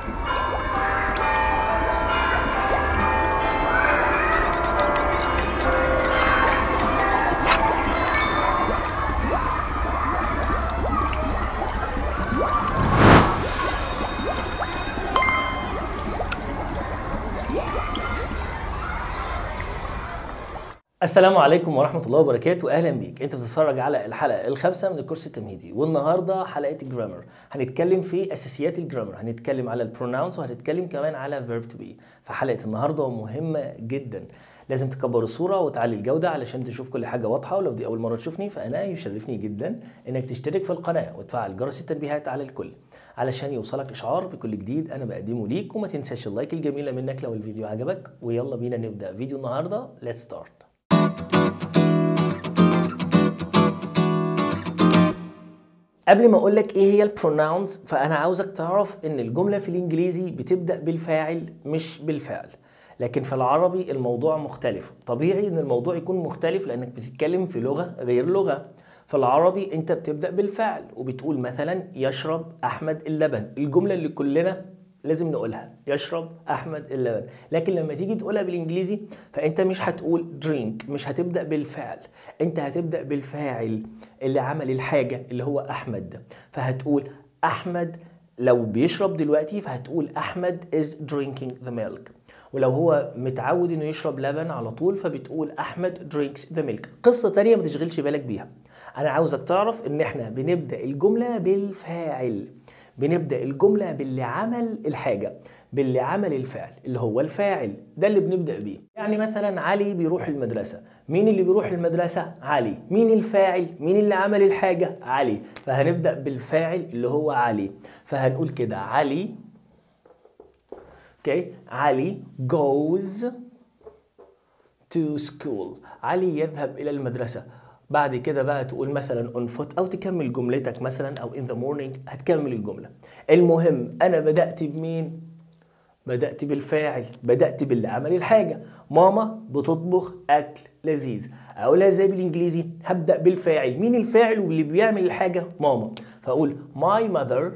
السلام عليكم ورحمة الله وبركاته أهلا بيك أنت بتتفرج على الحلقة الخامسة من الكورس التمهيدي والنهاردة حلقة الجرامر هنتكلم في أساسيات الجرامر هنتكلم على البروناونس وهنتكلم كمان على verb to be فحلقة النهاردة مهمة جدا لازم تكبر الصورة وتعلي الجودة علشان تشوف كل حاجة واضحة ولو دي أول مرة تشوفني فأنا يشرفني جدا إنك تشترك في القناة وتفعل جرس التنبيهات على الكل علشان يوصلك إشعار بكل جديد أنا بقدمه ليك وما تنساش اللايك الجميلة منك لو الفيديو عجبك ويلا بينا نبدأ فيديو النهاردة let's start قبل ما اقول لك ايه هي البروناونز فانا عاوزك تعرف ان الجمله في الانجليزي بتبدا بالفاعل مش بالفعل لكن في العربي الموضوع مختلف طبيعي ان الموضوع يكون مختلف لانك بتتكلم في لغه غير لغه في العربي انت بتبدا بالفعل وبتقول مثلا يشرب احمد اللبن الجمله اللي كلنا لازم نقولها يشرب احمد اللبن لكن لما تيجي تقولها بالانجليزي فانت مش هتقول درينك مش هتبدا بالفعل انت هتبدا بالفاعل اللي عمل الحاجه اللي هو احمد فهتقول احمد لو بيشرب دلوقتي فهتقول احمد is drinking the milk ولو هو متعود انه يشرب لبن على طول فبتقول احمد drinks the milk قصه تانية ما تشغلش بالك بيها انا عاوزك تعرف ان احنا بنبدا الجمله بالفاعل بنبدا الجمله باللي عمل الحاجه باللي عمل الفعل اللي هو الفاعل ده اللي بنبدا بيه يعني مثلا علي بيروح المدرسه مين اللي بيروح المدرسه علي مين الفاعل مين اللي عمل الحاجه علي فهنبدا بالفاعل اللي هو علي فهنقول كده علي اوكي علي goes to school علي يذهب الى المدرسه بعد كده بقى تقول مثلا on foot او تكمل جملتك مثلا او in the morning هتكمل الجمله المهم انا بدات بمين بدات بالفاعل بدات باللي عمل الحاجه ماما بتطبخ اكل لذيذ اقولها ازاي بالانجليزي هبدا بالفاعل مين الفاعل واللي بيعمل الحاجه ماما فاقول my mother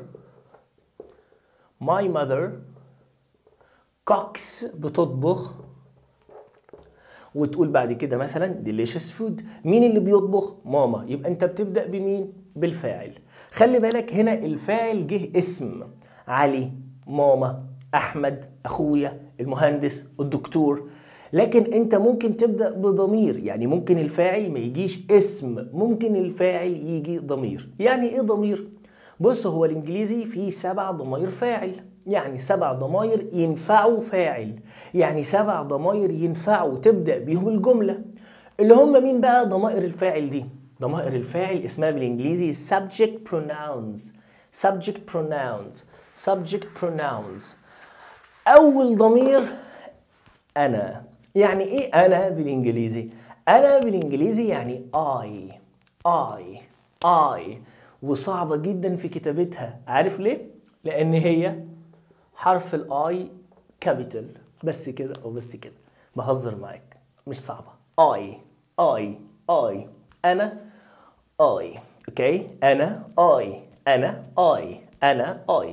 my mother cooks بتطبخ وتقول بعد كده مثلا delicious food مين اللي بيطبخ ماما يبقى انت بتبدا بمين بالفاعل خلي بالك هنا الفاعل جه اسم علي ماما احمد اخويا المهندس الدكتور لكن انت ممكن تبدا بضمير يعني ممكن الفاعل ما يجيش اسم ممكن الفاعل يجي ضمير يعني ايه ضمير بص هو الانجليزي فيه سبع ضمائر فاعل يعني سبع ضماير ينفعوا فاعل يعني سبع ضماير ينفعوا تبدا بيهم الجمله اللي هم مين بقى ضمائر الفاعل دي ضمائر الفاعل اسمها بالانجليزي subject pronouns subject pronouns subject pronouns اول ضمير انا يعني ايه انا بالانجليزي انا بالانجليزي يعني I I I وصعبه جدا في كتابتها عارف ليه لان هي حرف الاي كابيتال بس كده او بس كده بهزر معاك مش صعبه اي اي اي انا اي اوكي انا اي انا اي انا اي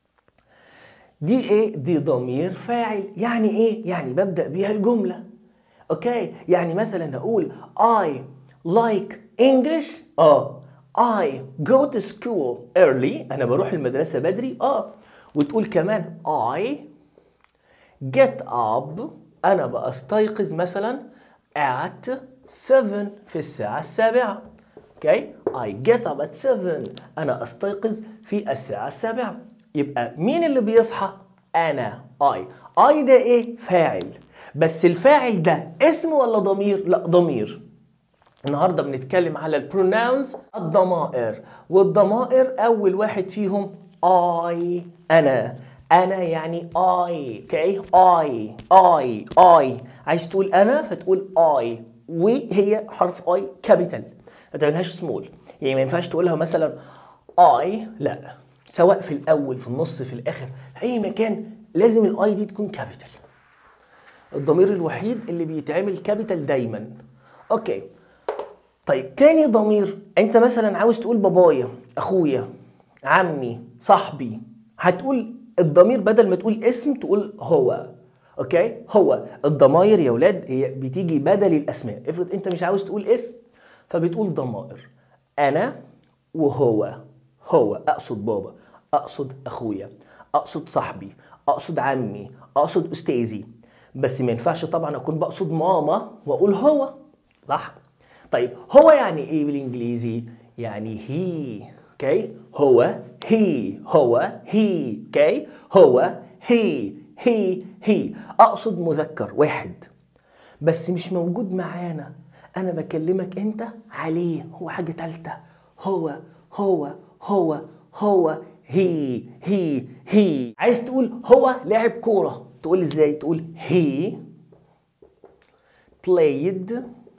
دي ايه دي ضمير فاعل يعني ايه يعني ببدا بيها الجمله اوكي يعني مثلا اقول I like English اه I go to school early أنا بروح المدرسة بدري آه وتقول كمان I get up أنا بستيقظ مثلا at 7 في الساعة السابعة اوكي I get up at 7 أنا أستيقظ في الساعة السابعة يبقى مين اللي بيصحى؟ أنا I I ده إيه؟ فاعل بس الفاعل ده اسم ولا ضمير؟ لا ضمير النهارده بنتكلم على البروناونز الضمائر والضمائر اول واحد فيهم I انا انا يعني I اوكي I I I عايز تقول انا فتقول I وهي حرف I كابيتال ما تعملهاش سمول يعني ما ينفعش تقولها مثلا I لا سواء في الاول في النص في الاخر في اي مكان لازم الاي دي تكون كابيتال الضمير الوحيد اللي بيتعمل كابيتال دايما اوكي طيب تاني ضمير انت مثلا عاوز تقول بابايا اخويا عمي صاحبي هتقول الضمير بدل ما تقول اسم تقول هو اوكي هو الضماير يا ولاد هي بتيجي بدل الاسماء افرض انت مش عاوز تقول اسم فبتقول ضمائر انا وهو هو اقصد بابا اقصد اخويا اقصد صاحبي اقصد عمي اقصد استاذي بس ما ينفعش طبعا اكون بقصد ماما واقول هو صح طيب هو يعني ايه بالانجليزي يعني هي اوكي هو هي هو هي اوكي هو هي هي هي اقصد مذكر واحد بس مش موجود معانا انا بكلمك انت عليه هو حاجه تالته هو هو هو هو هي هي هي عايز تقول هو لاعب كوره تقول ازاي تقول he played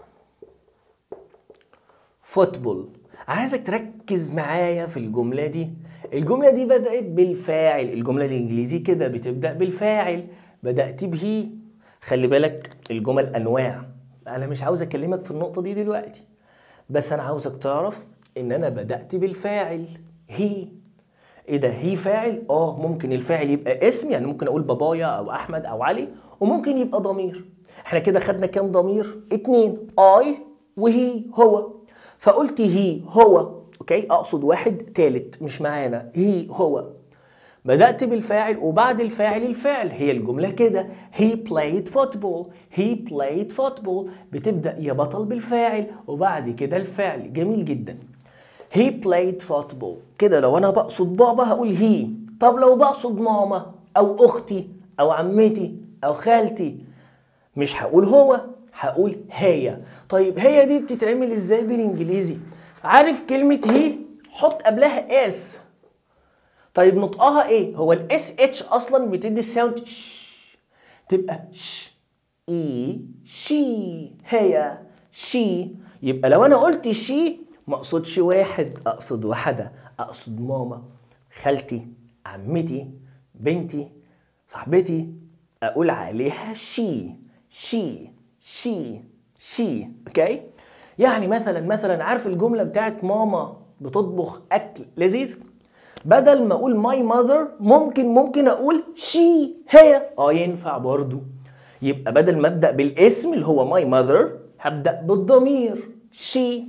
football عايزك تركز معايا في الجملة دي الجملة دي بدأت بالفاعل الجملة الإنجليزي كده بتبدأ بالفاعل بدأت به خلي بالك الجمل أنواع أنا مش عاوز أكلمك في النقطة دي دلوقتي بس أنا عاوزك تعرف إن أنا بدأت بالفاعل هي ايه ده هي فاعل اه ممكن الفاعل يبقى اسم يعني ممكن اقول بابايا او احمد او علي وممكن يبقى ضمير احنا كده خدنا كام ضمير اتنين اي وهي هو فقلت هي هو اوكي اقصد واحد تالت مش معانا هي هو بدأت بالفاعل وبعد الفاعل الفعل هي الجملة كده he played football he played football بتبدأ يا بطل بالفاعل وبعد كده الفعل جميل جدا he played football كده لو انا بقصد بابا هقول هي طب لو بقصد ماما او اختي او عمتي او خالتي مش هقول هو هقول هي طيب هي دي بتتعمل ازاي بالانجليزي عارف كلمة هي حط قبلها اس طيب نطقها ايه هو الاس اتش اصلا بتدي الساوند ش تبقى ش اي شي هي شي يبقى لو انا قلت شي ما اقصدش واحد اقصد واحده اقصد ماما خالتي عمتي بنتي صاحبتي اقول عليها شي شي شي شي اوكي يعني مثلا مثلا عارف الجمله بتاعت ماما بتطبخ اكل لذيذ بدل ما اقول ماي ماذر ممكن ممكن اقول شي هي اه ينفع برضو يبقى بدل ما ابدا بالاسم اللي هو ماي ماذر هبدا بالضمير شي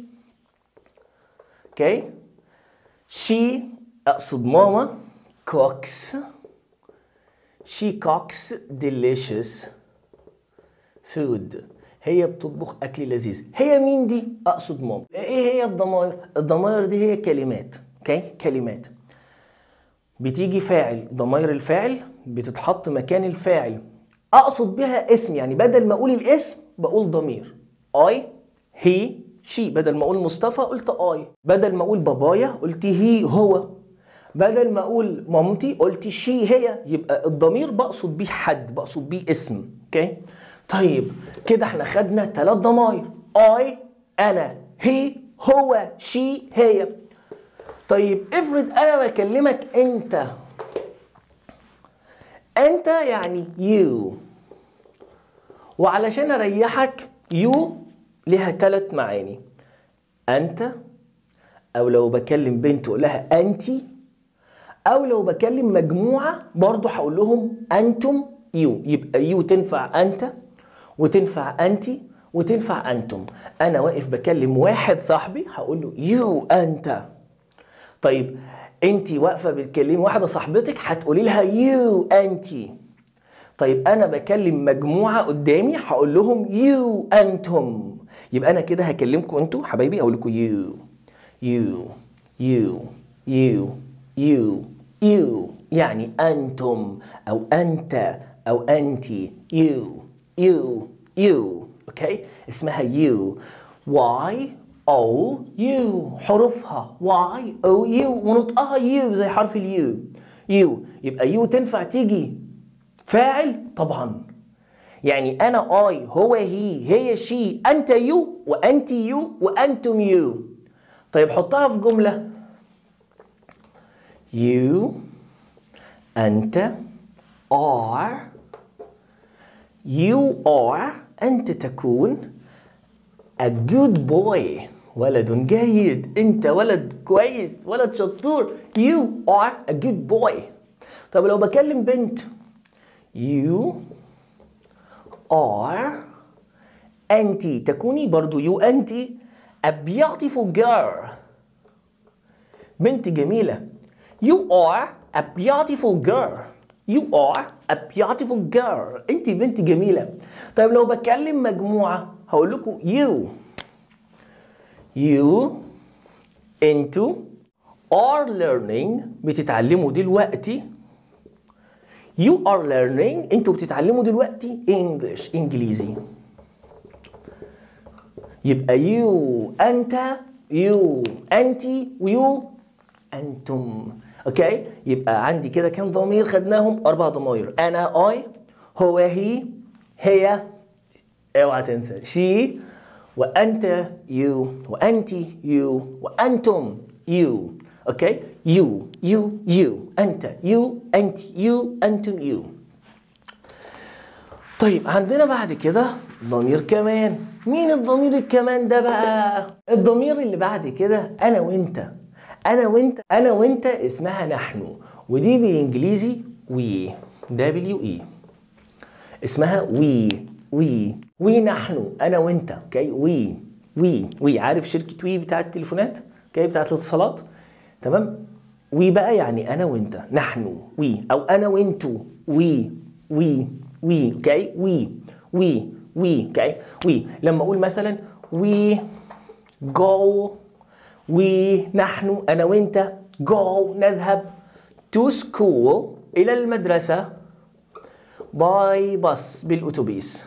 اوكي شي اقصد ماما cooks she cooks delicious food هي بتطبخ اكل لذيذ هي مين دي اقصد ماما ايه هي الضمائر الضمائر دي هي كلمات اوكي كلمات بتيجي فاعل ضمائر الفاعل بتتحط مكان الفاعل اقصد بها اسم يعني بدل ما اقول الاسم بقول ضمير I he she بدل ما اقول مصطفى قلت I بدل ما اقول بابايا قلت هي هو بدل ما اقول مامتي قلت شي هي يبقى الضمير بقصد بيه حد بقصد بيه اسم اوكي طيب كده احنا خدنا ثلاث ضمائر I انا هي هو شي هي طيب افرض انا بكلمك انت انت يعني you وعلشان اريحك you لها ثلاث معاني انت او لو بكلم بنت اقول لها انتي او لو بكلم مجموعه برضه هقول لهم انتم يو يبقى يو تنفع انت وتنفع انتي وتنفع انتم انا واقف بكلم واحد صاحبي هقول له يو انت طيب انت واقفه بتكلمي واحده صاحبتك هتقولي لها يو انتي طيب انا بكلم مجموعه قدامي هقول لهم يو انتم يبقى انا كده هكلمكم انتوا حبايبي اقول لكم يو يو يو يو يو يو يعني انتم او انت او انتي يو يو يو اوكي اسمها يو واي او يو حروفها واي او يو ونطقها يو زي حرف اليو يو يبقى يو تنفع تيجي فاعل طبعا يعني انا اي هو هي هي شي انت يو وانت يو وانتم يو طيب حطها في جمله you أنت are you are أنت تكون a good boy ولد جيد أنت ولد كويس ولد شطور you are a good boy طب لو بكلم بنت you are أنت تكوني برضو you أنت a beautiful girl بنت جميلة you are a beautiful girl you are a beautiful girl انت بنت جميلة طيب لو بكلم مجموعة هقول لكم you you انتوا are learning بتتعلموا دلوقتي you are learning انتوا بتتعلموا دلوقتي English انجليزي يبقى you انت you انت ويو انتم اوكي يبقى عندي كده كام ضمير خدناهم اربع ضماير انا اي هو هي هي اوعى تنسى شي وانت يو وانت يو وانتم يو اوكي يو يو يو انت يو انت يو انتم يو طيب عندنا بعد كده ضمير كمان مين الضمير الكمان ده بقى الضمير اللي بعد كده انا وانت انا وانت انا وانت اسمها نحن ودي بالانجليزي وي دبليو اي اسمها وي وي وي نحن انا وانت اوكي وي وي وي عارف شركه وي بتاعت التليفونات اوكي بتاعت الاتصالات تمام وي بقى يعني انا وانت نحن وي او انا وانتو وي وي وي اوكي وي وي وي اوكي وي لما اقول مثلا وي جو وي نحن انا وانت جو نذهب to school الى المدرسه باي باص بالاتوبيس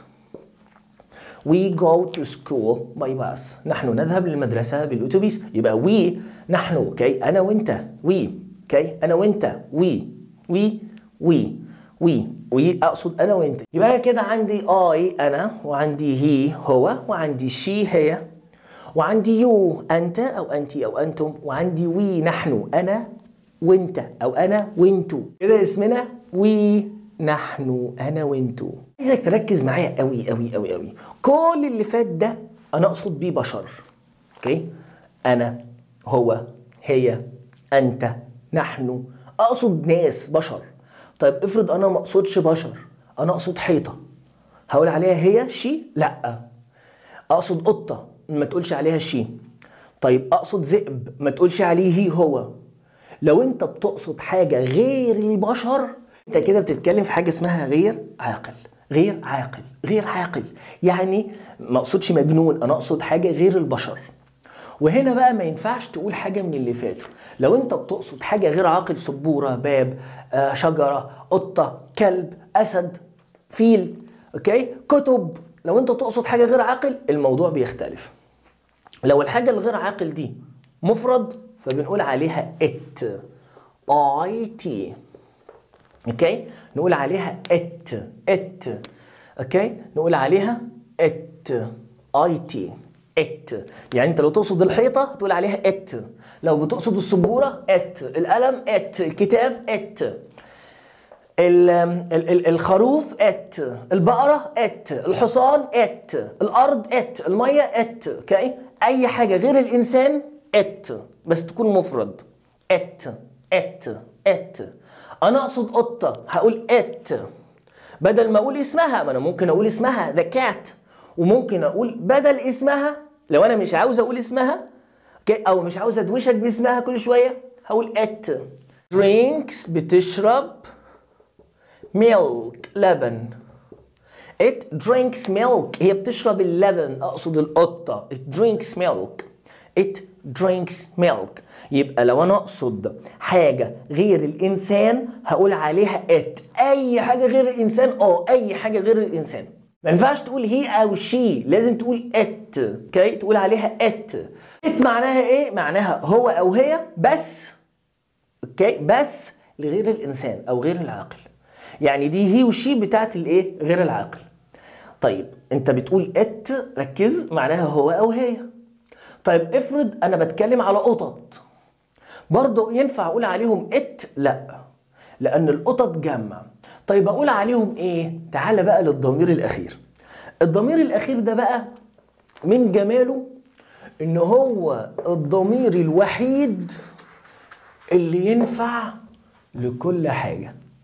We go to school by bus. نحن نذهب للمدرسة بالأتوبيس. يبقى we نحن اوكي أنا وأنت we اوكي أنا وأنت we we we we we أقصد أنا وأنت. يبقى كده عندي I أنا وعندي he هو وعندي she هي وعندي you أنت أو أنت أو أنتم وعندي we نحن أنا وأنت أو أنا وأنتوا. كده اسمنا we نحن انا وانتو عايزك تركز معايا قوي قوي قوي قوي كل اللي فات ده انا اقصد بيه بشر اوكي انا هو هي انت نحن اقصد ناس بشر طيب افرض انا ما اقصدش بشر انا اقصد حيطه هقول عليها هي شي لا اقصد قطه ما تقولش عليها شي طيب اقصد ذئب ما تقولش عليه هي هو لو انت بتقصد حاجه غير البشر انت كده بتتكلم في حاجه اسمها غير عاقل غير عاقل غير عاقل يعني ما اقصدش مجنون انا اقصد حاجه غير البشر وهنا بقى ما ينفعش تقول حاجه من اللي فاتوا لو انت بتقصد حاجه غير عاقل سبوره باب آه شجره قطه كلب اسد فيل اوكي كتب لو انت تقصد حاجه غير عاقل الموضوع بيختلف لو الحاجه الغير عاقل دي مفرد فبنقول عليها ات اي تي اوكي نقول عليها ات ات اوكي نقول عليها ات اي تي ات يعني انت لو تقصد الحيطه تقول عليها ات لو بتقصد السبوره ات القلم ات الكتاب ات ال ال ال الخروف ات البقره ات الحصان ات الارض ات الميه ات اوكي اي حاجه غير الانسان ات بس تكون مفرد ات ات ات انا اقصد قطه هقول ات بدل ما اقول اسمها ما انا ممكن اقول اسمها ذا كات وممكن اقول بدل اسمها لو انا مش عاوز اقول اسمها اوكي او مش عاوز ادوشك باسمها كل شويه هقول ات درينكس بتشرب ميلك لبن it drinks milk هي بتشرب اللبن اقصد القطه it drinks milk it drinks milk يبقى لو انا اقصد حاجه غير الانسان هقول عليها ات اي حاجه غير الانسان اه اي حاجه غير الانسان ما ينفعش تقول هي او شي لازم تقول ات اوكي تقول عليها ات ات معناها ايه معناها هو او هي بس اوكي بس لغير الانسان او غير العاقل يعني دي هي وشي بتاعت الايه غير العاقل طيب انت بتقول ات ركز معناها هو او هي طيب افرض انا بتكلم على قطط برضه ينفع اقول عليهم ات لا لان القطط جمع طيب اقول عليهم ايه تعال بقى للضمير الاخير الضمير الاخير ده بقى من جماله ان هو الضمير الوحيد اللي ينفع لكل حاجه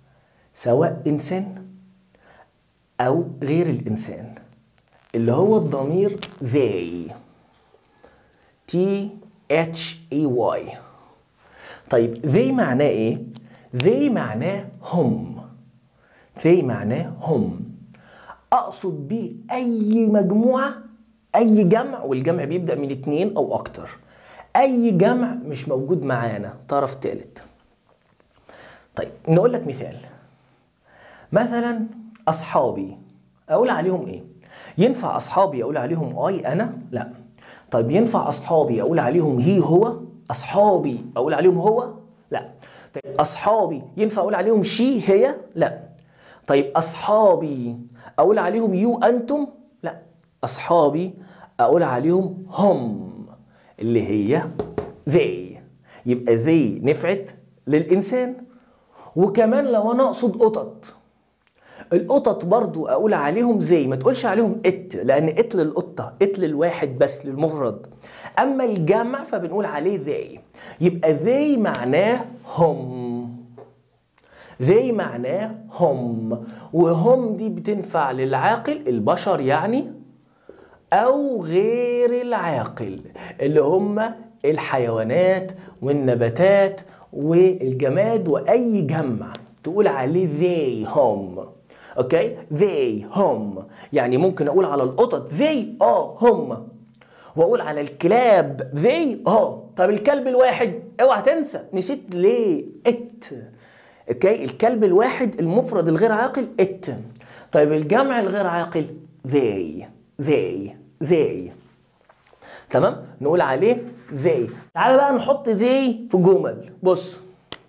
سواء إنسان أو غير الإنسان اللي هو الضمير they T H E Y طيب they معناه إيه؟ they معناه هم they معناه هم أقصد بيه أي مجموعة أي جمع والجمع بيبدأ من اتنين أو أكتر أي جمع مش موجود معانا طرف تالت طيب نقول لك مثال مثلا أصحابي أقول عليهم إيه؟ ينفع أصحابي أقول عليهم أي أنا؟ لا طيب ينفع أصحابي أقول عليهم هي هو؟ أصحابي أقول عليهم هو؟ لا طيب أصحابي ينفع أقول عليهم شي هي؟ لا طيب أصحابي أقول عليهم يو أنتم؟ لا أصحابي أقول عليهم هم اللي هي they يبقى they نفعت للإنسان وكمان لو أنا أقصد قطط القطط برضو اقول عليهم زي ما تقولش عليهم ات لان ات للقطه ات للواحد بس للمفرد اما الجمع فبنقول عليه ذي يبقى ذي معناه هم ذي معناه هم وهم دي بتنفع للعاقل البشر يعني او غير العاقل اللي هم الحيوانات والنباتات والجماد واي جمع تقول عليه they هم اوكي they هم يعني ممكن اقول على القطط they اه هم واقول على الكلاب they اه طب الكلب الواحد اوعى تنسى نسيت ليه ات اوكي الكلب الواحد المفرد الغير عاقل ات طيب الجمع الغير عاقل they they they تمام نقول عليه they تعال بقى نحط they في جمل بص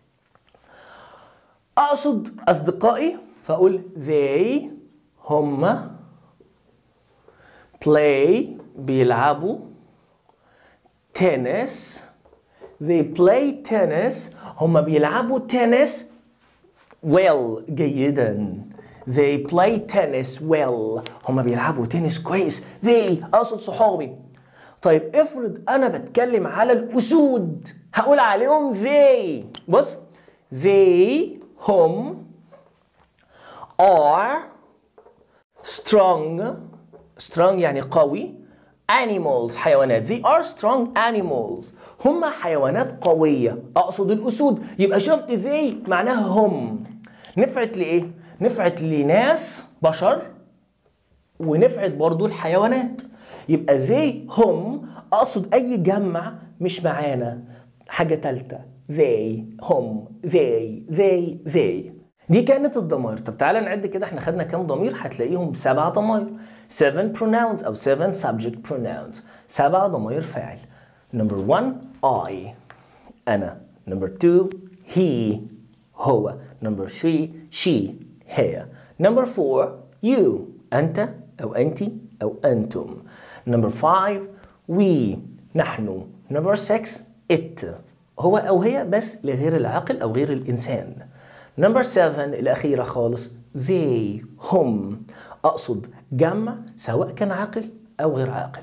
اقصد اصدقائي فاقول they هم play بيلعبوا تنس they play tennis هم بيلعبوا تنس well جيدا they play tennis well هم بيلعبوا تنس كويس they اقصد صحابي طيب افرض انا بتكلم على الاسود هقول عليهم they بص they هم are strong strong يعني قوي animals حيوانات they are strong animals هم حيوانات قوية أقصد الأسود يبقى شفت they معناها هم نفعت لإيه؟ نفعت لناس بشر ونفعت برضو الحيوانات يبقى they هم أقصد أي جمع مش معانا حاجة تالتة they هم they they they دي كانت الضمائر طب تعالى نعد كده احنا خدنا كام ضمير هتلاقيهم سبع ضمائر 7 pronouns او 7 subject pronouns سبع ضمائر فاعل number 1 I أنا number 2 he هو number 3 she هي number 4 you أنت أو أنت أو أنتم number 5 we نحن number 6 it هو أو هي بس لغير العاقل أو غير الإنسان نمبر 7 الأخيرة خالص they هم أقصد جمع سواء كان عاقل أو غير عاقل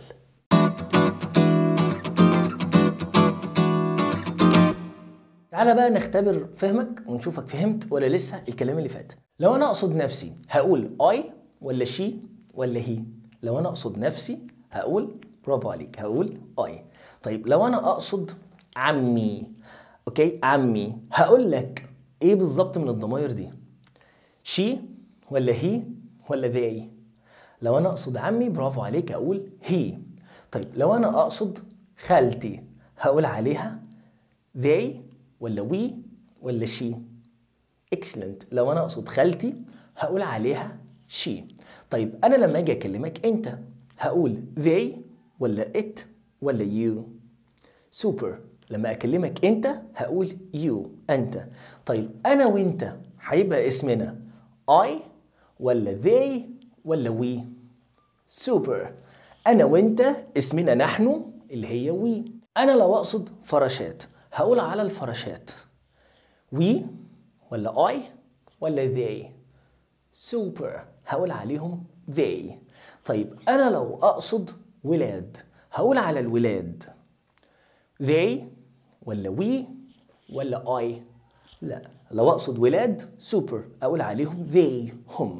تعالى بقى نختبر فهمك ونشوفك فهمت ولا لسه الكلام اللي فات لو أنا أقصد نفسي هقول I ولا she ولا he لو أنا أقصد نفسي هقول برافو عليك هقول I طيب لو أنا أقصد عمي أوكي عمي هقول لك ايه بالظبط من الضماير دي شي ولا هي ولا they لو انا اقصد عمي برافو عليك اقول هي طيب لو انا اقصد خالتي هقول عليها they ولا we ولا she excellent لو انا اقصد خالتي هقول عليها she طيب انا لما اجي اكلمك انت هقول they ولا it ولا you سوبر لما اكلمك انت هقول يو انت طيب انا وانت هيبقى اسمنا I ولا they ولا we سوبر انا وانت اسمنا نحن اللي هي we انا لو اقصد فراشات هقول على الفراشات we ولا I ولا they سوبر هقول عليهم they طيب انا لو اقصد ولاد هقول على الولاد they ولا we ولا I لا لو اقصد ولاد سوبر اقول عليهم they هم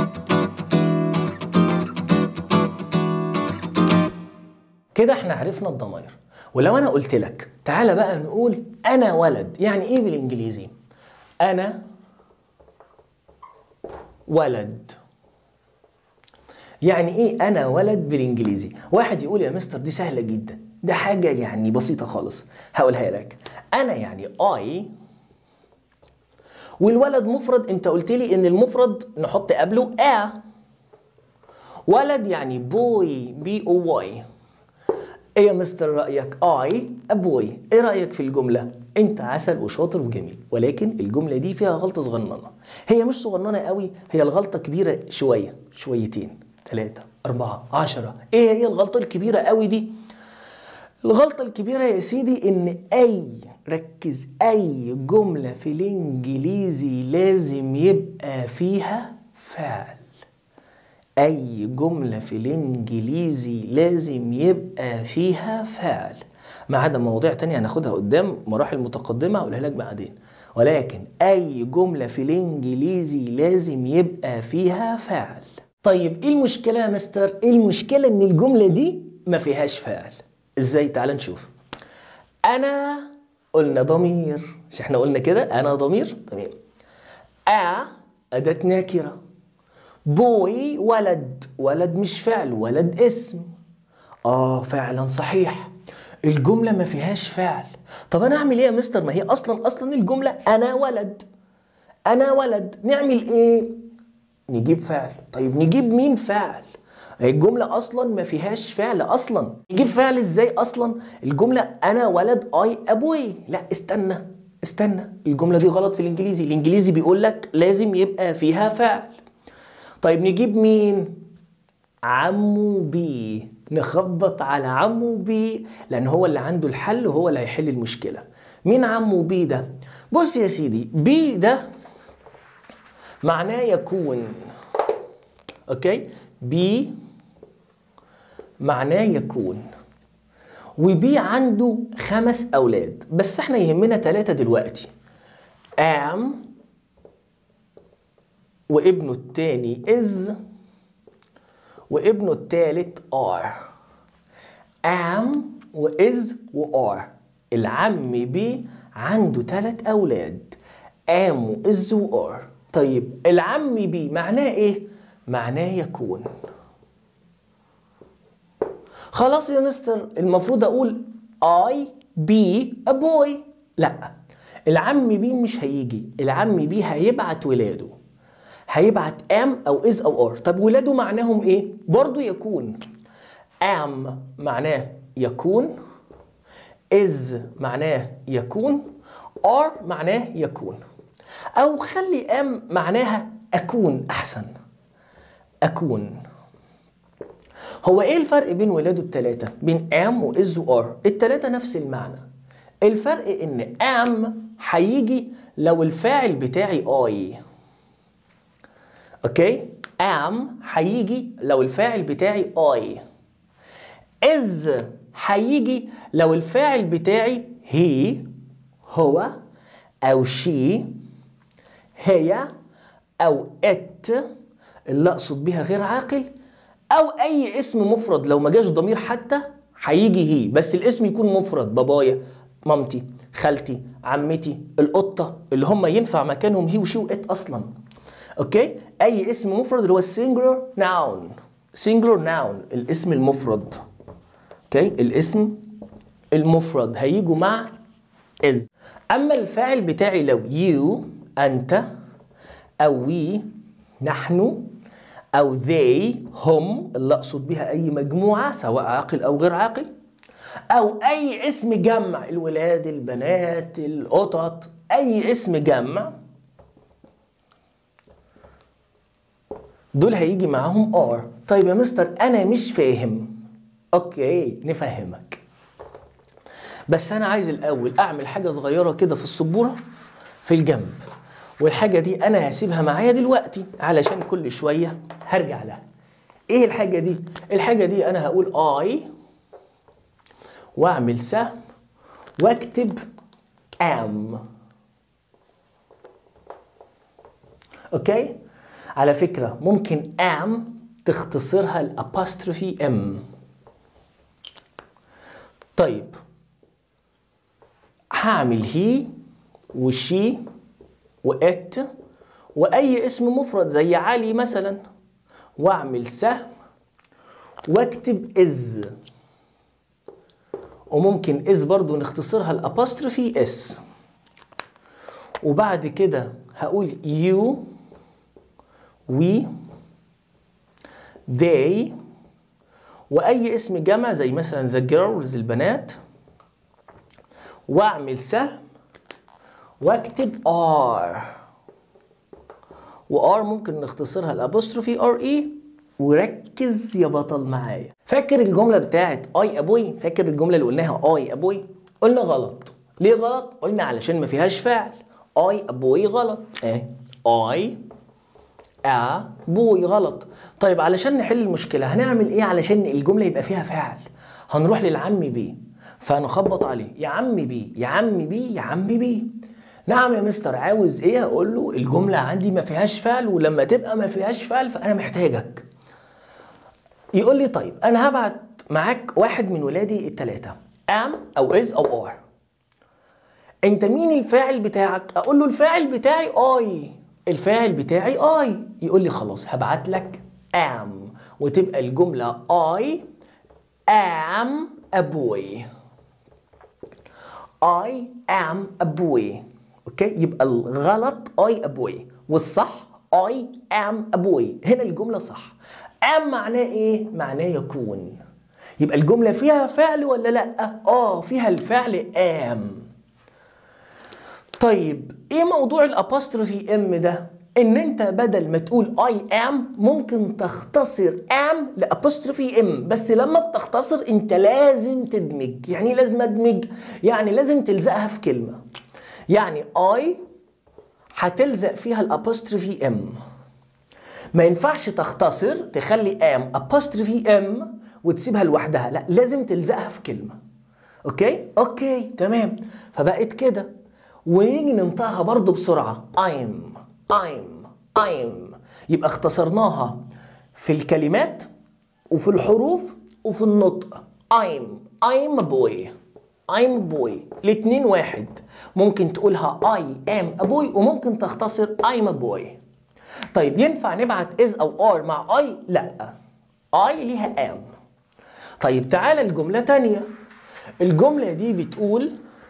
كده احنا عرفنا الضمائر ولو انا قلت لك تعالى بقى نقول انا ولد يعني ايه بالانجليزي انا ولد يعني ايه انا ولد بالانجليزي واحد يقول يا مستر دي سهله جدا ده حاجه يعني بسيطه خالص هقولها لك انا يعني اي والولد مفرد انت قلت لي ان المفرد نحط قبله ا ولد يعني بوي بي او واي ايه يا مستر رايك اي ابوي ايه رايك في الجمله انت عسل وشاطر وجميل ولكن الجمله دي فيها غلطه صغننه هي مش صغننه قوي هي الغلطه كبيره شويه شويتين ثلاثة أربعة عشرة إيه هي الغلطة الكبيرة قوي دي الغلطة الكبيرة يا سيدي إن أي ركز أي جملة في الإنجليزي لازم يبقى فيها فعل أي جملة في الإنجليزي لازم يبقى فيها فعل ما عدا مواضيع تانية هناخدها قدام مراحل متقدمة هقولها لك بعدين ولكن أي جملة في الإنجليزي لازم يبقى فيها فعل طيب إيه المشكلة يا مستر؟ إيه المشكلة إن الجملة دي ما فيهاش فعل إزاي؟ تعال نشوف أنا قلنا ضمير مش إحنا قلنا كده أنا ضمير تمام أ أداة نكرة بوي ولد ولد مش فعل ولد اسم اه فعلا صحيح الجملة ما فيهاش فعل طب انا اعمل ايه يا مستر ما هي اصلا اصلا الجملة انا ولد انا ولد نعمل ايه نجيب فعل طيب نجيب مين فعل الجملة أصلا ما فيهاش فعل أصلا نجيب فعل إزاي أصلا الجملة أنا ولد أي أبوي لا استنى استنى الجملة دي غلط في الإنجليزي الإنجليزي بيقول لك لازم يبقى فيها فعل طيب نجيب مين عمو بي نخبط على عمو بي لان هو اللي عنده الحل وهو اللي هيحل المشكله مين عمو بي ده بص يا سيدي بي ده معناه يكون اوكي بي معناه يكون وبي عنده خمس اولاد بس احنا يهمنا ثلاثه دلوقتي ام وابنه التاني is وابنه التالت are am و is و are العم بي عنده تلات أولاد am و is و are طيب العم بي معناه إيه؟ معناه يكون خلاص يا مستر المفروض أقول I be a boy لا العم بي مش هيجي العم بي هيبعت ولاده هيبعت ام او از او ار طب ولاده معناهم ايه برضو يكون ام معناه يكون از معناه يكون ار معناه يكون او خلي ام معناها اكون احسن اكون هو ايه الفرق بين ولاده الثلاثه بين ام واز وار الثلاثه نفس المعنى الفرق ان ام هيجي لو الفاعل بتاعي اي اوكي ام هيجي لو الفاعل بتاعي اي از هيجي لو الفاعل بتاعي هي هو او شي هي او ات اللي اقصد بيها غير عاقل او اي اسم مفرد لو ما جاش ضمير حتى هيجي هي بس الاسم يكون مفرد بابايا مامتي خالتي عمتي القطه اللي هم ينفع مكانهم هي وشي وات اصلا اوكي اي اسم مفرد اللي هو السنجلر ناون سنجلر ناون الاسم المفرد اوكي الاسم المفرد هيجوا مع از اما الفاعل بتاعي لو يو انت او وي نحن او they هم اللي اقصد بها اي مجموعه سواء عاقل او غير عاقل او اي اسم جمع الولاد البنات القطط اي اسم جمع دول هيجي معاهم ار طيب يا مستر انا مش فاهم اوكي نفهمك بس انا عايز الاول اعمل حاجه صغيره كده في السبوره في الجنب والحاجه دي انا هسيبها معايا دلوقتي علشان كل شويه هرجع لها ايه الحاجه دي الحاجه دي انا هقول اي واعمل سهم واكتب ام اوكي على فكرة ممكن am تختصرها الابostrophe m طيب هعمل هي وشي وات واي اسم مفرد زي علي مثلا واعمل سهم واكتب از وممكن از برضو نختصرها الابostrophe اس وبعد كده هقول you we they واي اسم جمع زي مثلا the girls البنات واعمل سهم واكتب are وار ممكن نختصرها الابوستروفي ار اي وركز يا بطل معايا فاكر الجمله بتاعت اي ابوي فاكر الجمله اللي قلناها اي ابوي قلنا غلط ليه غلط قلنا علشان ما فيهاش فعل اي ابوي غلط ايه اي ابوي غلط طيب علشان نحل المشكله هنعمل ايه علشان الجمله يبقى فيها فعل هنروح للعم بيه فنخبط عليه يا عم بيه يا عم بيه يا عم بيه نعم يا مستر عاوز ايه اقول له الجمله عندي ما فيهاش فعل ولما تبقى ما فيهاش فعل فانا محتاجك يقول لي طيب انا هبعت معاك واحد من ولادي الثلاثه ام او از او ار انت مين الفاعل بتاعك اقول له الفاعل بتاعي اي الفاعل بتاعي اي يقول لي خلاص هبعت لك ام وتبقى الجمله اي ام a boy I am a boy اوكي يبقى الغلط I a boy والصح I am a boy هنا الجملة صح am معناه ايه؟ معناه يكون يبقى الجملة فيها فعل ولا لا؟ اه فيها الفعل am طيب ايه موضوع الابوستروفي ام ده؟ ان انت بدل ما تقول I am ممكن تختصر am لابوستروفي ام بس لما بتختصر انت لازم تدمج يعني إيه لازم ادمج يعني لازم تلزقها في كلمة يعني I هتلزق فيها الابوستروفي ام ما ينفعش تختصر تخلي am apostrophe m وتسيبها لوحدها لا لازم تلزقها في كلمة اوكي اوكي تمام فبقت كده ونيجي ننطقها برضو بسرعة I'm I'm I'm يبقى اختصرناها في الكلمات وفي الحروف وفي النطق I'm I'm a boy I'm a boy الاتنين واحد ممكن تقولها I am a boy وممكن تختصر I'm a boy طيب ينفع نبعت is أو are مع I؟ لا I ليها am طيب تعالى الجملة تانية الجملة دي بتقول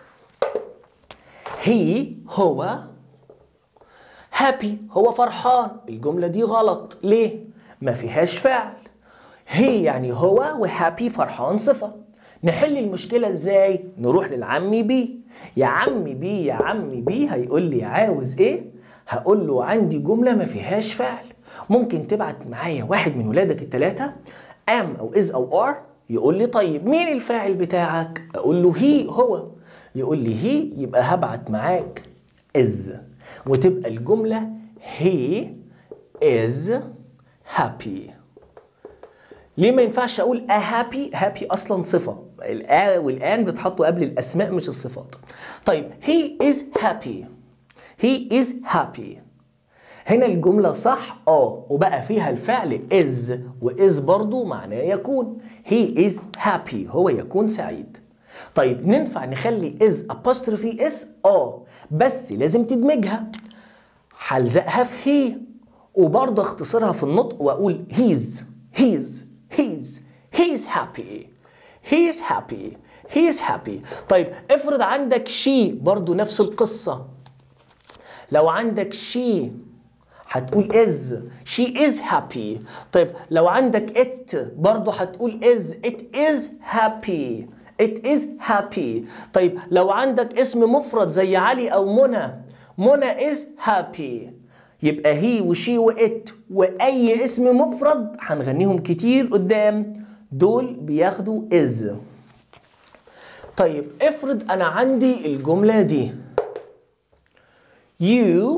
هي هو هابي هو فرحان الجملة دي غلط ليه؟ ما فيهاش فعل هي يعني هو وهابي فرحان صفة نحل المشكلة ازاي؟ نروح للعمي بي يا عمي بي يا عمي بي هيقول لي عاوز ايه؟ هقول له عندي جملة ما فيهاش فعل ممكن تبعت معايا واحد من ولادك التلاتة am أو is أو are يقول لي طيب مين الفاعل بتاعك؟ أقول له هي هو يقول لي هي يبقى هبعت معاك is وتبقى الجملة he is happy ليه ما ينفعش اقول a happy happy اصلا صفة الآ والآن بتحطوا قبل الاسماء مش الصفات طيب he is happy he is happy هنا الجملة صح اه وبقى فيها الفعل is وis برضو معناه يكون he is happy هو يكون سعيد طيب ننفع نخلي is apostrophe s اه بس لازم تدمجها هلزقها في هي وبرضه اختصرها في النطق واقول he's he's he's he's happy he's happy he's happy طيب افرض عندك she برضه نفس القصة لو عندك she هتقول is she is happy طيب لو عندك it برضه هتقول is it is happy it is happy طيب لو عندك اسم مفرد زي علي او منى منى is happy يبقى هي وشي وات واي اسم مفرد هنغنيهم كتير قدام دول بياخدوا is طيب افرض انا عندي الجمله دي you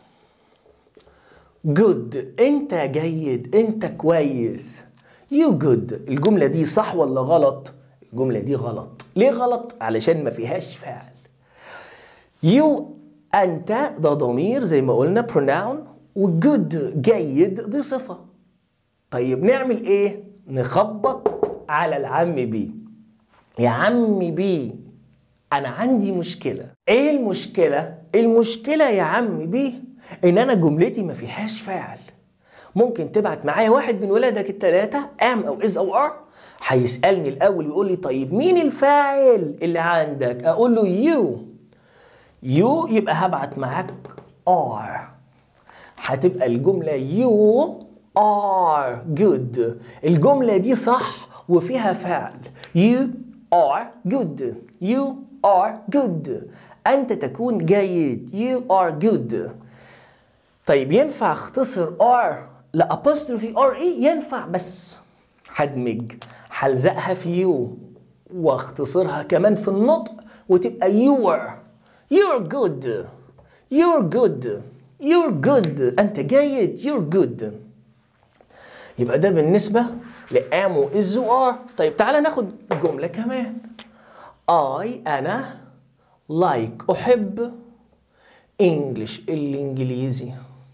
good انت جيد انت كويس you good الجمله دي صح ولا غلط الجمله دي غلط ليه غلط علشان ما فيهاش فعل you انت ده ضمير زي ما قلنا pronoun وجود جيد دي صفة طيب نعمل ايه نخبط على العم بي يا عم بي انا عندي مشكلة ايه المشكلة المشكلة يا عم بي ان انا جملتي ما فيهاش فاعل ممكن تبعت معايا واحد من ولادك التلاتة ام او از او ار هيسألني الاول ويقول لي طيب مين الفاعل اللي عندك اقول له يو يو يبقى هبعت معاك ار هتبقى الجملة you are good الجملة دي صح وفيها فعل you are good you are good أنت تكون جيد you are good طيب ينفع اختصر r لأبوستروفي ار اي ينفع بس هدمج هلزقها في you واختصرها كمان في النطق وتبقى your you're good you're good you're good أنت جيد you're good يبقى ده بالنسبة لام وإز وآر طيب تعالى ناخد جملة كمان I أنا like أحب English الإنجليزي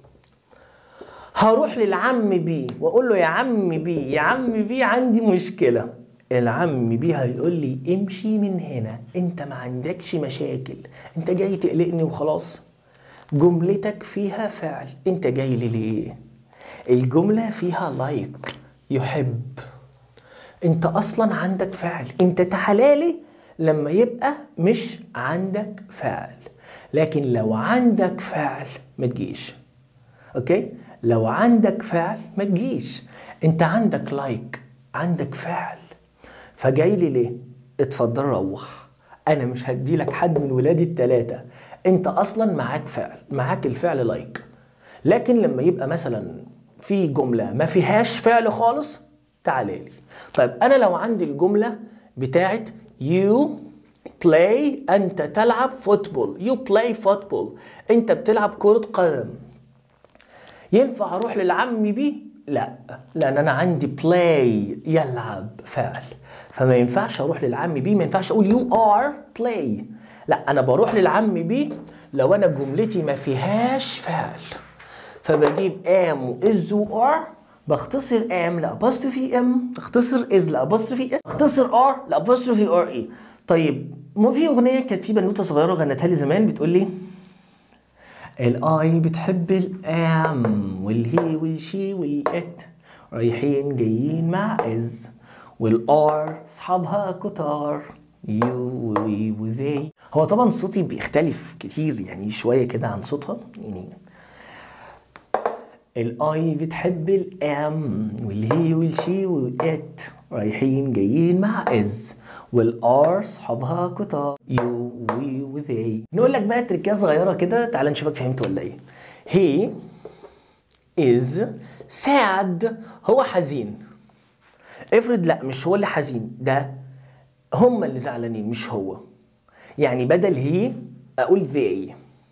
هروح للعم بي واقول له يا عم بي يا عم بي عندي مشكله العم بي هيقول لي امشي من هنا انت ما عندكش مشاكل انت جاي تقلقني وخلاص جملتك فيها فعل انت جاي لي ليه الجمله فيها لايك يحب انت اصلا عندك فعل انت تعالالي لما يبقى مش عندك فعل لكن لو عندك فعل ما تجيش اوكي لو عندك فعل ما تجيش انت عندك لايك عندك فعل فجاي لي ليه اتفضل روح انا مش هدي لك حد من ولادي التلاتة انت اصلا معاك فعل معاك الفعل لايك لكن لما يبقى مثلا في جملة ما فيهاش فعل خالص تعالى لي طيب انا لو عندي الجملة بتاعت you play انت تلعب فوتبول you play فوتبول انت بتلعب كرة قدم ينفع اروح للعم بيه لا لان انا عندي بلاي يلعب فعل فما ينفعش اروح للعم بيه ما ينفعش اقول يو ار بلاي لا انا بروح للعم بيه لو انا جملتي ما فيهاش فعل فبجيب ام واز وار بختصر ام لابوستروفي ام بختصر از لابوستروفي اس بختصر ار لابوستروفي ار اي طيب ما في اغنيه كانت في بنوته صغيره غنتها لي زمان بتقول لي الاي بتحب الام والهي والشي والات رايحين جايين مع از والار اصحابها كتار يو وي وذي هو طبعا صوتي بيختلف كتير يعني شويه كده عن صوتها يعني الاي بتحب الام والهي والشي والات رايحين جايين مع از والار صحابها كتار يو وي وذي نقول لك بقى تركيه صغيره كده تعال نشوفك فهمت ولا ايه هي is sad هو حزين افرض لا مش هو اللي حزين ده هم اللي زعلانين مش هو يعني بدل هي اقول they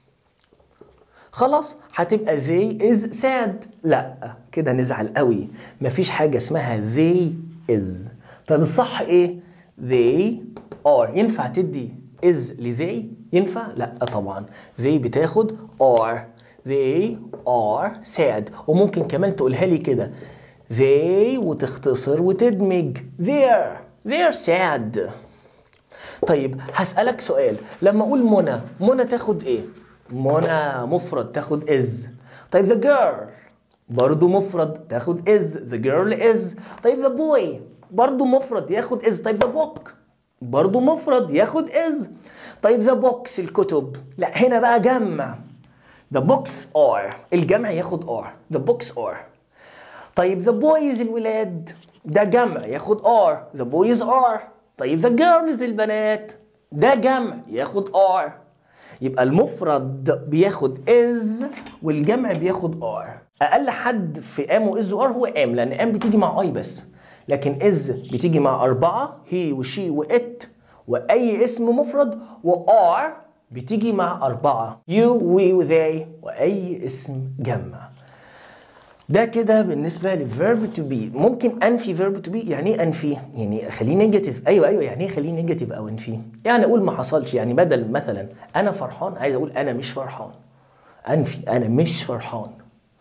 خلاص هتبقى they is sad لا كده نزعل قوي مفيش حاجة اسمها they is طب الصح ايه they are ينفع تدي is لذي ينفع لا طبعا they بتاخد are they are sad وممكن كمان تقولها لي كده they وتختصر وتدمج they're they're sad طيب هسألك سؤال لما أقول منى منى تاخد إيه؟ منى مفرد تاخد is طيب the girl برضو مفرد تاخد is the girl is طيب the boy برضو مفرد ياخد is طيب the book برضو مفرد ياخد is طيب the books الكتب لا هنا بقى جمع the books are الجمع ياخد are the books are طيب the boys الولاد ده جمع ياخد are the boys are طيب the girls البنات ده جمع ياخد are يبقى المفرد بياخد is والجمع بياخد are اقل حد في ام واز وار هو ام لان ام بتيجي مع اي بس لكن از بتيجي مع اربعه هي وشي وات واي اسم مفرد وار بتيجي مع اربعه يو وي وذي واي اسم جمع ده كده بالنسبه لفيرب تو بي ممكن انفي فيرب تو بي يعني ايه انفي يعني اخليه نيجاتيف ايوه ايوه يعني ايه اخليه نيجاتيف او انفي يعني اقول ما حصلش يعني بدل مثلا انا فرحان عايز اقول انا مش فرحان انفي انا مش فرحان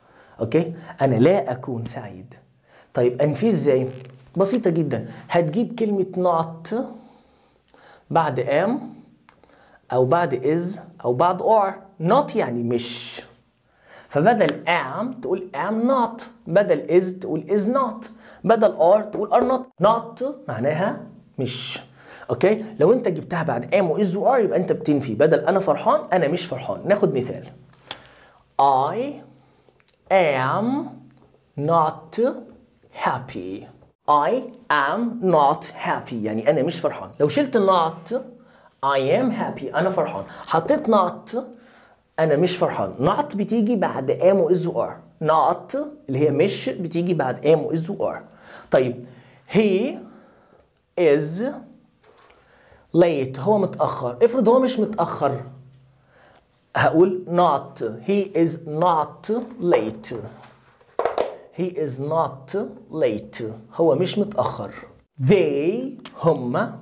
اوكي انا لا اكون سعيد طيب انفيه ازاي بسيطه جدا هتجيب كلمه not بعد am او بعد is او بعد are not يعني مش فبدل am تقول am not بدل is تقول is not بدل are تقول are not not معناها مش اوكي لو انت جبتها بعد am و is و are يبقى انت بتنفي بدل انا فرحان انا مش فرحان ناخد مثال I am not happy I am not happy يعني أنا مش فرحان لو شلت not I am happy أنا فرحان حطيت not أنا مش فرحان not بتيجي بعد am و is و are not اللي هي مش بتيجي بعد am و is و are طيب he is late هو متأخر افرض هو مش متأخر هقول not he is not late he is not late هو مش متأخر they هما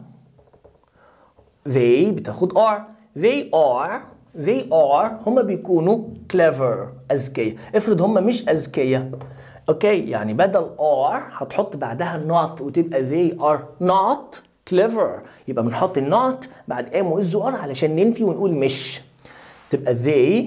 they بتاخد are they are they are هما بيكونوا clever أذكياء افرض هما مش أذكياء اوكي يعني بدل are هتحط بعدها not وتبقى they are not clever يبقى بنحط not بعد am و is و are علشان ننفي ونقول مش تبقى they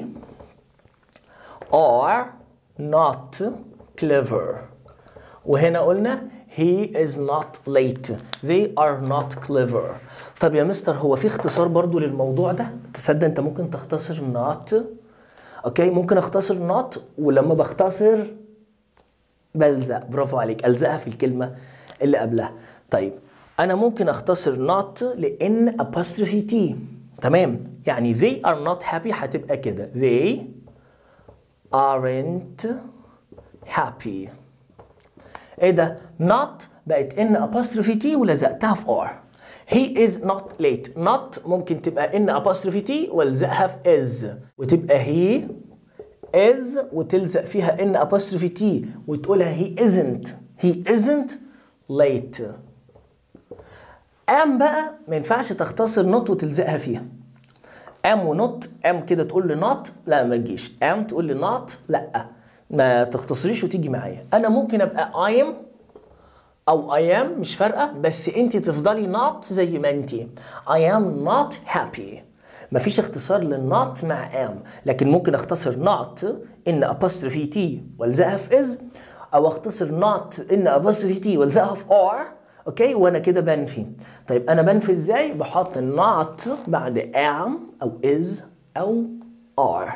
are not clever وهنا قلنا he is not late they are not clever طب يا مستر هو في اختصار برضو للموضوع ده تصدق انت ممكن تختصر not اوكي ممكن اختصر not ولما بختصر بلزق برافو عليك الزقها في الكلمه اللي قبلها طيب انا ممكن اختصر not لان apostrophe t تمام يعني they are not happy هتبقى كده they aren't happy ايه ده not بقت ان apostrophe t ولزقتها في r he is not late not ممكن تبقى ان apostrophe t والزقها في is وتبقى he is وتلزق فيها ان apostrophe t وتقولها he isn't he isn't late am بقى ما ينفعش تختصر not وتلزقها فيها am ونوت am كده تقول لي not لا ما تجيش am تقول لي not لا ما تختصريش وتيجي معايا انا ممكن ابقى I am او I am مش فارقه بس انت تفضلي not زي ما انت I am not happy مفيش اختصار للنوت مع am لكن ممكن اختصر not ان apostrophe t والزقها في is او اختصر not ان apostrophe t والزقها في are اوكي وانا كده بنفي طيب انا بنفي ازاي بحط not بعد am او is او are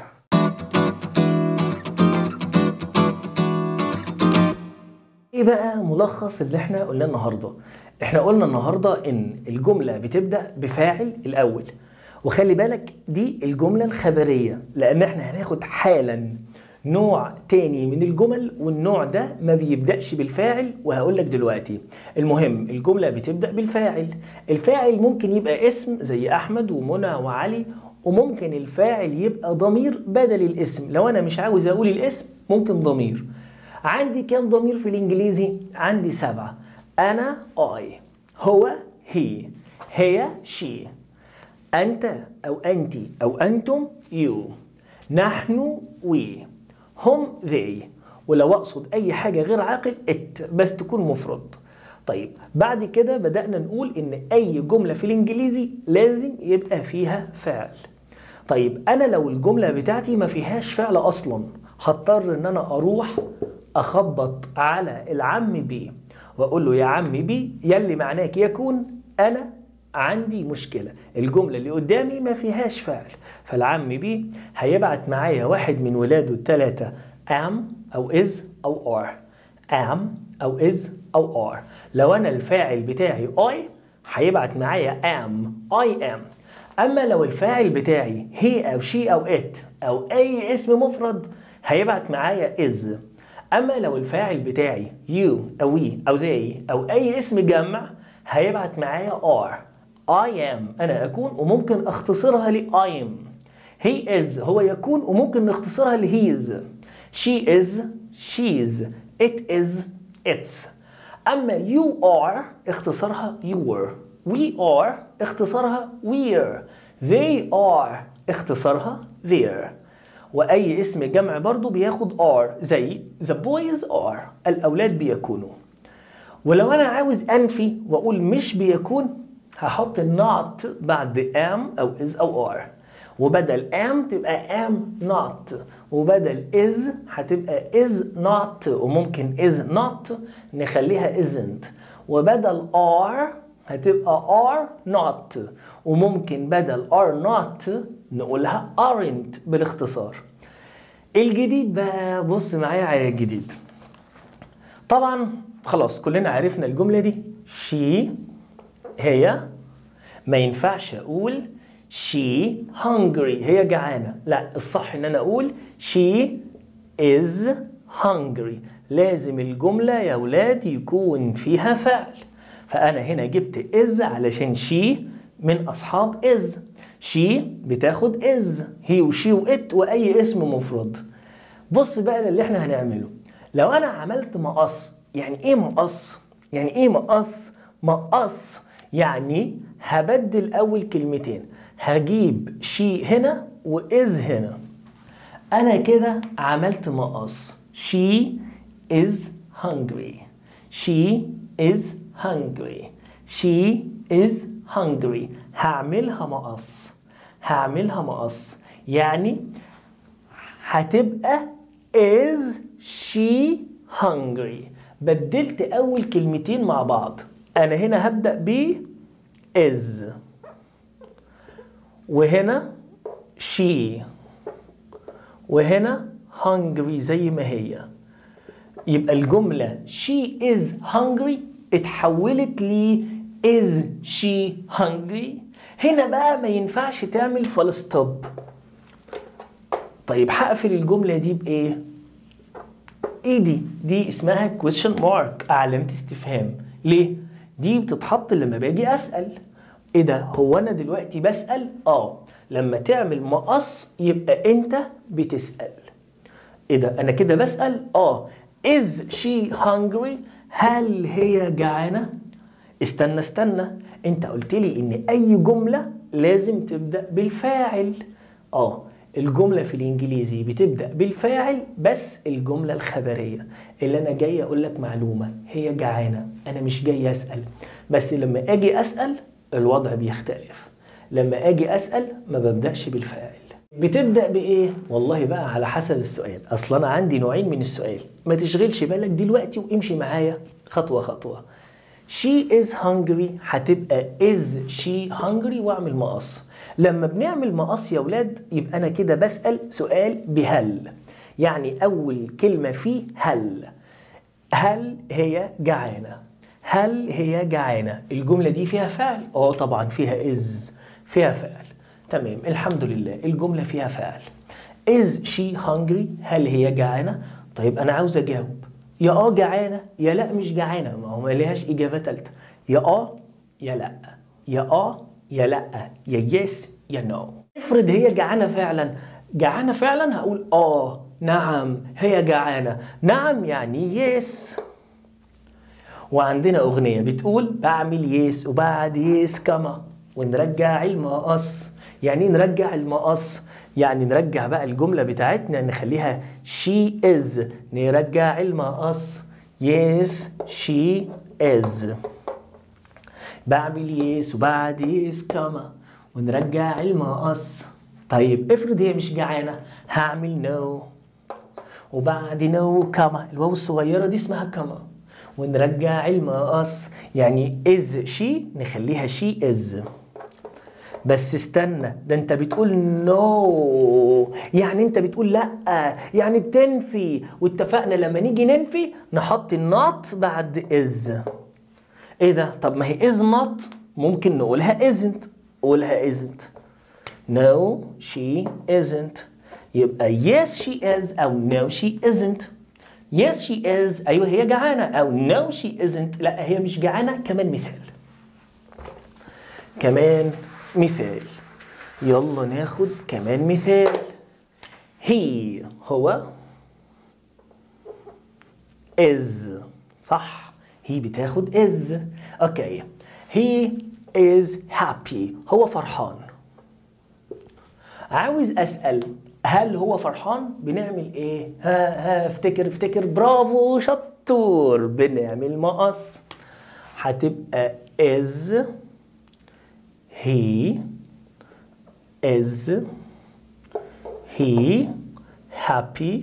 ايه بقى ملخص اللي احنا قلناه النهارده احنا قلنا النهارده ان الجمله بتبدا بفاعل الاول وخلي بالك دي الجمله الخبريه لان احنا هناخد حالا نوع تاني من الجمل والنوع ده ما بيبدأش بالفاعل وهقول لك دلوقتي المهم الجملة بتبدأ بالفاعل الفاعل ممكن يبقى اسم زي أحمد ومنى وعلي وممكن الفاعل يبقى ضمير بدل الاسم لو أنا مش عاوز أقول الاسم ممكن ضمير عندي كام ضمير في الإنجليزي؟ عندي سبعة أنا I هو هي هي she أنت أو أنت أو أنتم you نحن we هم they ولو اقصد اي حاجه غير عاقل ات بس تكون مفرد طيب بعد كده بدانا نقول ان اي جمله في الانجليزي لازم يبقى فيها فعل طيب انا لو الجمله بتاعتي ما فيهاش فعل اصلا هضطر ان انا اروح اخبط على العم بي واقول له يا عم بي يلي معناك يكون انا عندي مشكلة الجملة اللي قدامي ما فيهاش فعل فالعم بي هيبعت معايا واحد من ولاده التلاتة am أو is أو are am أو is أو are لو أنا الفاعل بتاعي I هيبعت معايا am I am أما لو الفاعل بتاعي he أو she أو it أو أي اسم مفرد هيبعت معايا is أما لو الفاعل بتاعي you أو we أو they أو أي اسم جمع هيبعت معايا are I am أنا أكون وممكن أختصرها ل I am He is هو يكون وممكن نختصرها ل he is She is she's It is it's أما you are اختصارها you were We are اختصارها we're They are اختصارها their واي اسم جمع برضو بياخد are زي the boys are الاولاد بيكونوا ولو انا عاوز انفي واقول مش بيكون هحط not بعد am او is او are وبدل am تبقى am not وبدل is هتبقى is not وممكن is not نخليها isn't وبدل are هتبقى are not وممكن بدل are not نقولها aren't بالاختصار الجديد بقى بص معايا على الجديد طبعا خلاص كلنا عرفنا الجملة دي she هي ما ينفعش اقول she hungry هي جعانة لا الصح ان انا اقول she is hungry لازم الجملة يا ولاد يكون فيها فعل فانا هنا جبت is علشان she من اصحاب is she بتاخد is هي وشي وات واي اسم مفرد بص بقى اللي احنا هنعمله لو انا عملت مقص يعني ايه مقص يعني ايه مقص مقص يعني هبدل اول كلمتين هجيب شي هنا واز هنا انا كده عملت مقص she is hungry she is hungry she is hungry هعملها مقص هعملها مقص يعني هتبقى is she hungry بدلت اول كلمتين مع بعض انا هنا هبدا ب is وهنا she وهنا hungry زي ما هي يبقى الجملة she is hungry اتحولت ل is she hungry هنا بقى ما ينفعش تعمل فول ستوب طيب هقفل الجملة دي بإيه؟ ايه دي؟ دي اسمها question mark علامة استفهام ليه؟ دي بتتحط لما باجي أسأل ايه ده؟ هو أنا دلوقتي بسأل؟ اه لما تعمل مقص يبقى أنت بتسأل ايه ده؟ أنا كده بسأل؟ اه is she hungry؟ هل هي جعانة؟ استنى استنى انت قلت لي ان اي جملة لازم تبدأ بالفاعل اه الجملة في الانجليزي بتبدأ بالفاعل بس الجملة الخبرية اللي انا جاي اقول لك معلومة هي جعانة انا مش جاي اسأل بس لما اجي اسأل الوضع بيختلف لما اجي اسأل ما ببدأش بالفاعل بتبدأ بإيه؟ والله بقى على حسب السؤال، أصل أنا عندي نوعين من السؤال، ما تشغلش بالك دلوقتي وامشي معايا خطوة خطوة. She is hungry هتبقى is she hungry واعمل مقص لما بنعمل مقص يا ولاد يبقى انا كده بسأل سؤال بهل يعني اول كلمة فيه هل هل هي جعانة هل هي جعانة الجملة دي فيها فعل اه طبعا فيها is فيها فعل تمام الحمد لله الجملة فيها فعل is she hungry هل هي جعانة طيب انا عاوز اجاوب يا اه جعانه يا لا مش جعانه ما هو ما ليهاش اجابه ثالثه يا اه يا لا يا اه يا لا يا يس يا نو افرض هي جعانه فعلا جعانه فعلا هقول اه نعم هي جعانه نعم يعني يس وعندنا اغنيه بتقول بعمل يس وبعد يس كما ونرجع المقص يعني ايه نرجع المقص يعني نرجع بقى الجملة بتاعتنا نخليها she is نرجع المقص yes she is بعمل yes وبعد yes كما ونرجع المقص طيب افرض هي مش جعانة هعمل no وبعد no كما الواو الصغيرة دي اسمها كما ونرجع المقص يعني is she نخليها she is بس استنى ده انت بتقول نو no. يعني انت بتقول لا يعني بتنفي واتفقنا لما نيجي ننفي نحط النوت بعد از ايه ده طب ما هي از نوت ممكن نقولها isn't قولها isn't no she isn't يبقى yes she is او no she isn't yes she is ايوه هي جعانه او no she isn't لا هي مش جعانه كمان مثال كمان مثال يلا ناخد كمان مثال هي هو is صح هي بتاخد is اوكي he is happy هو فرحان عاوز اسال هل هو فرحان بنعمل ايه ها ها افتكر افتكر برافو شطور بنعمل مقص هتبقى is he is he happy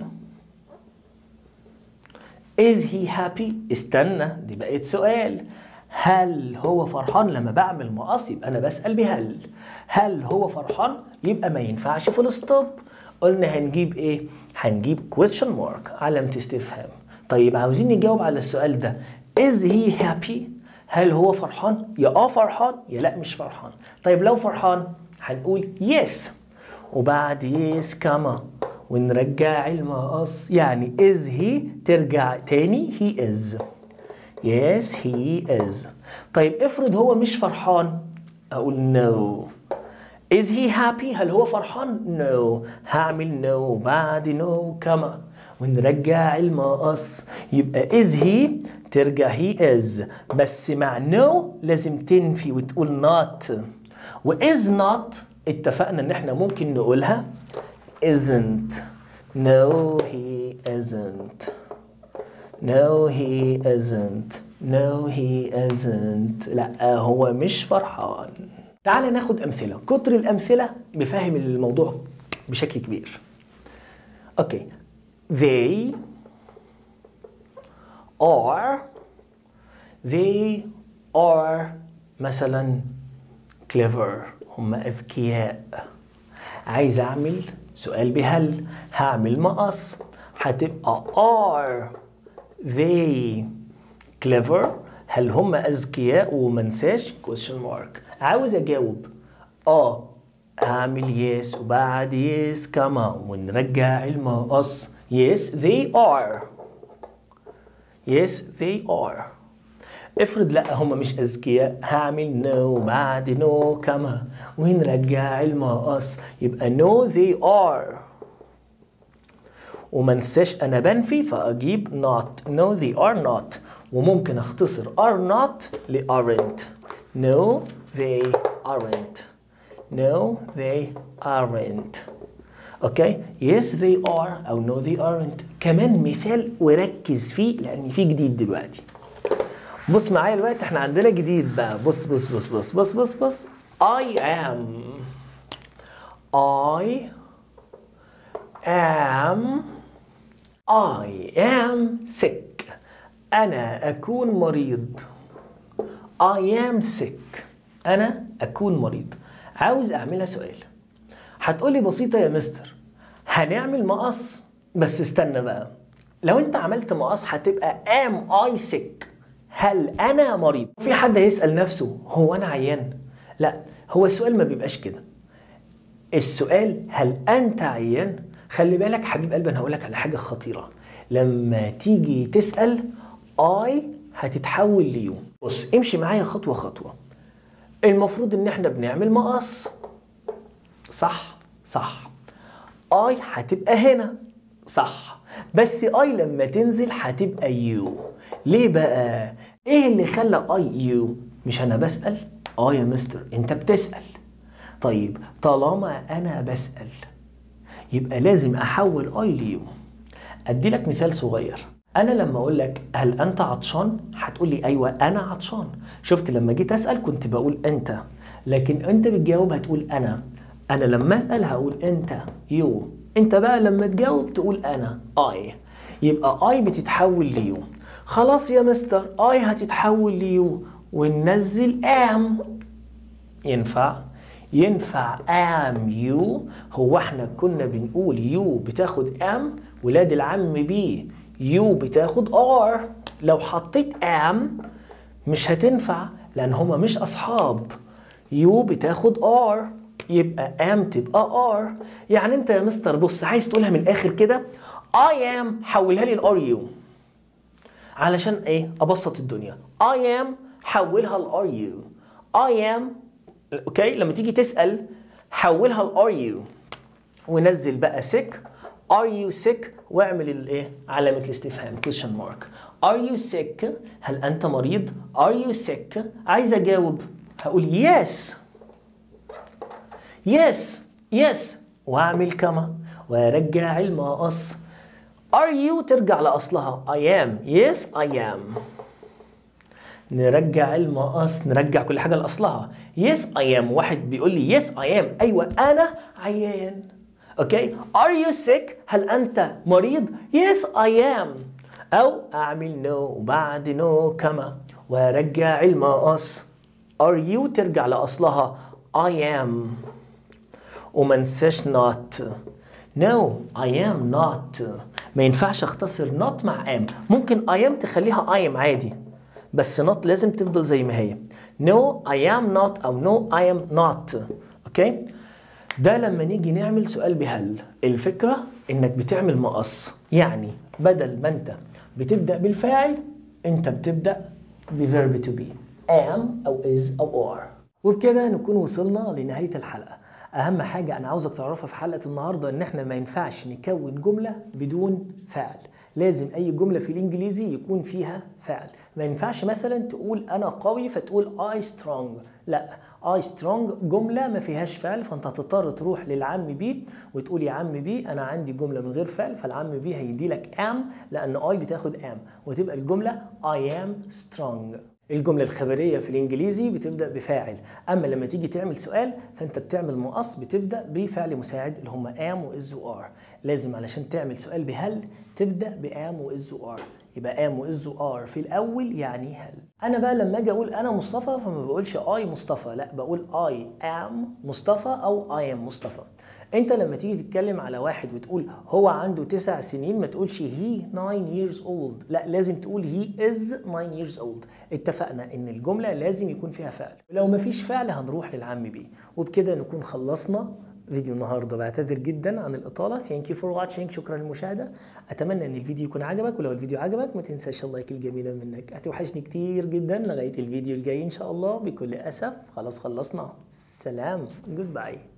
is he happy استنى دي بقت سؤال هل هو فرحان لما بعمل مقص يبقى انا بسأل بهل هل هو فرحان يبقى ما ينفعش فول ستوب قلنا هنجيب ايه هنجيب question mark علامة استفهام طيب عاوزين نجاوب على السؤال ده is he happy هل هو فرحان يا اه فرحان يا لا مش فرحان طيب لو فرحان هنقول yes وبعد yes كما ونرجع المقص يعني is he ترجع تاني he is yes he is طيب افرض هو مش فرحان اقول no is he happy هل هو فرحان no هعمل no بعد no كما ونرجع المقص يبقى is he ترجع he is بس مع no لازم تنفي وتقول not و is not اتفقنا ان احنا ممكن نقولها isn't no he isn't No he isn't No he isn't لا هو مش فرحان تعال ناخد أمثلة كتر الأمثلة بفهم الموضوع بشكل كبير أوكي they are they are مثلا clever هم أذكياء عايز أعمل سؤال بهل هعمل مقص هتبقى are they clever هل هم أذكياء ومنساش question mark عاوز أجاوب آه هعمل يس وبعد يس كما ونرجع المقص yes they are yes they are افرض لا هم مش اذكياء هعمل no وبعد no كما ونرجع المقص يبقى no they are وما انساش انا بنفي فاجيب not no they are not وممكن اختصر are not ل aren't no they aren't no they aren't اوكي yes they are او no they aren't كمان مثال وركز فيه لان في جديد دلوقتي بص معايا دلوقتي احنا عندنا جديد بقى بص بص بص بص بص بص بص I am I am I am sick أنا أكون مريض I am sick أنا أكون مريض عاوز أعملها سؤال هتقولي بسيطة يا مستر هنعمل مقص بس استنى بقى لو انت عملت مقص هتبقى am I sick هل انا مريض في حد هيسأل نفسه هو انا عيان لا هو السؤال ما بيبقاش كده السؤال هل انت عيان خلي بالك حبيب قلبي انا هقول لك على حاجه خطيره لما تيجي تسال اي هتتحول ليو بص امشي معايا خطوه خطوه المفروض ان احنا بنعمل مقص صح صح اي هتبقى هنا صح بس اي لما تنزل هتبقى يو ليه بقى ايه اللي خلى اي يو مش انا بسال اه يا مستر انت بتسال طيب طالما انا بسال يبقى لازم احول اي ليو ادي لك مثال صغير انا لما اقول لك هل انت عطشان هتقول لي ايوه انا عطشان شفت لما جيت اسال كنت بقول انت لكن انت بتجاوب هتقول انا انا لما اسال هقول انت يو انت بقى لما تجاوب تقول انا اي يبقى اي بتتحول ليو خلاص يا مستر اي هتتحول ليو وننزل ام ينفع ينفع ام يو هو احنا كنا بنقول يو بتاخد ام ولاد العم بي يو بتاخد ار لو حطيت ام مش هتنفع لان هما مش اصحاب يو بتاخد ار يبقى ام تبقى ار يعني انت يا مستر بص عايز تقولها من الاخر كده اي ام حولها لي الار يو علشان ايه ابسط الدنيا I am حولها ل are you I am اوكي لما تيجي تسأل حولها ل are you ونزل بقى sick are you sick واعمل الايه علامة الاستفهام question mark are you sick هل انت مريض are you sick عايز اجاوب هقول yes yes yes واعمل كما وارجع المقص are you ترجع لأصلها I am yes I am نرجع المقص نرجع كل حاجة لأصلها yes I am واحد بيقول لي yes I am أيوة أنا عيان اوكي are you sick هل أنت مريض yes I am أو أعمل no وبعد no كما وارجع المقص are you ترجع لأصلها I am وما ننساش not no I am not ما ينفعش اختصر not مع am ممكن I am تخليها I am عادي بس not لازم تفضل زي ما هي no I am not أو no I am not اوكي ده لما نيجي نعمل سؤال بهل الفكرة انك بتعمل مقص يعني بدل ما انت بتبدأ بالفاعل انت بتبدأ بverb to be am أو is أو are وبكده نكون وصلنا لنهاية الحلقة أهم حاجة أنا عاوزك تعرفها في حلقة النهاردة إن إحنا ما ينفعش نكون جملة بدون فعل لازم أي جملة في الإنجليزي يكون فيها فعل ما ينفعش مثلا تقول أنا قوي فتقول I strong لا I strong جملة ما فيهاش فعل فأنت هتضطر تروح للعم بي وتقول يا عم بي أنا عندي جملة من غير فعل فالعم بي هيدي لك am لأن I بتاخد am وتبقى الجملة I am strong الجملة الخبرية في الإنجليزي بتبدأ بفاعل أما لما تيجي تعمل سؤال فأنت بتعمل مقص بتبدأ بفعل مساعد اللي هم am و is و are لازم علشان تعمل سؤال بهل تبدأ ب am و is و are يبقى am و is و are في الأول يعني هل أنا بقى لما أجي أقول أنا مصطفى فما بقولش I مصطفى لا بقول I am مصطفى أو I am مصطفى انت لما تيجي تتكلم على واحد وتقول هو عنده تسع سنين ما تقولش he nine years old لا لازم تقول he is nine years old اتفقنا ان الجملة لازم يكون فيها فعل لو ما فيش فعل هنروح للعم بيه وبكده نكون خلصنا فيديو النهارده بعتذر جدا عن الاطاله ثانك يو فور واتشنج شكرا للمشاهده اتمنى ان الفيديو يكون عجبك ولو الفيديو عجبك ما تنساش اللايك الجميله منك هتوحشني كتير جدا لغايه الفيديو الجاي ان شاء الله بكل اسف خلاص خلصنا سلام جود باي